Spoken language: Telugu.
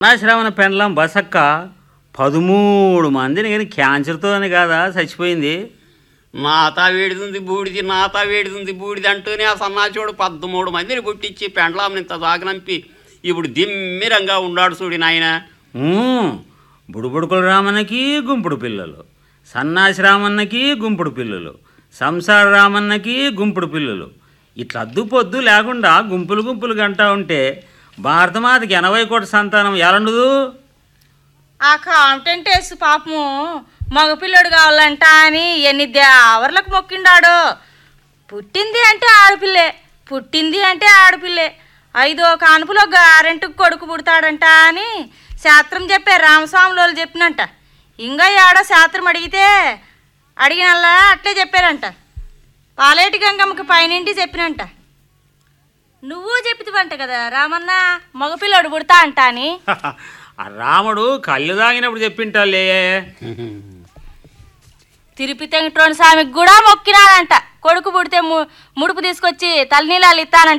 నాశ్రవణ పెండ్లం బసక్క పదమూడు మందిని కానీ క్యాన్సర్తో అని కాదా చచ్చిపోయింది నాతా వేడిదుంది బూడిది నాతా వేడిదుంది బూడిది అంటూనే ఆ సన్నాచోడు పదమూడు మందిని పుట్టించి పెండ్లాంని ఇంత దాగనంపి ఇప్పుడు దిమ్మిరంగా ఉన్నాడు చూడి నాయన ఊ, బుడుబుడుకుల రామన్నకి గుంపుడు పిల్లలు సన్నాసి రామన్నకి గుంపుడు పిల్లలు సంసార రామన్నకి గుంపుడు పిల్లలు ఇట్లా అద్దు పొద్దు లేకుండా గుంపులు గుంపులు గంటా ఉంటే భారతమాతకి ఎనభై కోట్ల సంతానం ఎలండదు ఆ కాంటెంట్ వేసి పాపము మగపిల్లడు కావాలంట అని ఎన్ని దేవర్లకు మొక్కిండాడు పుట్టింది అంటే ఆడపిల్లే పుట్టింది అంటే ఆడపిల్లే ఐదో కానుపులో గారెంటుకు కొడుకు పుడతాడంట అని శాస్త్రం చెప్పారు రామస్వామి వాళ్ళు చెప్పినంట ఇంకా ఏడో శాస్త్రం అడిగితే అడిగినల్లా అట్లే చెప్పారంట పాలేటి గంగమ్మకి పైనింటి చెప్పినంట నువ్వు చెప్పితివంట కదా రామన్న మగపిల్లడు పుడతా అంట అని ఆ రాముడు కళ్ళు తాగినప్పుడు చెప్పింటాలే తిరుపతి వెంకటరమణ స్వామికి కూడా మొక్కినాడంట కొడుకు పుడితే ము- ముడుపు తీసుకొచ్చి తలనీలాలు ఇస్తానంట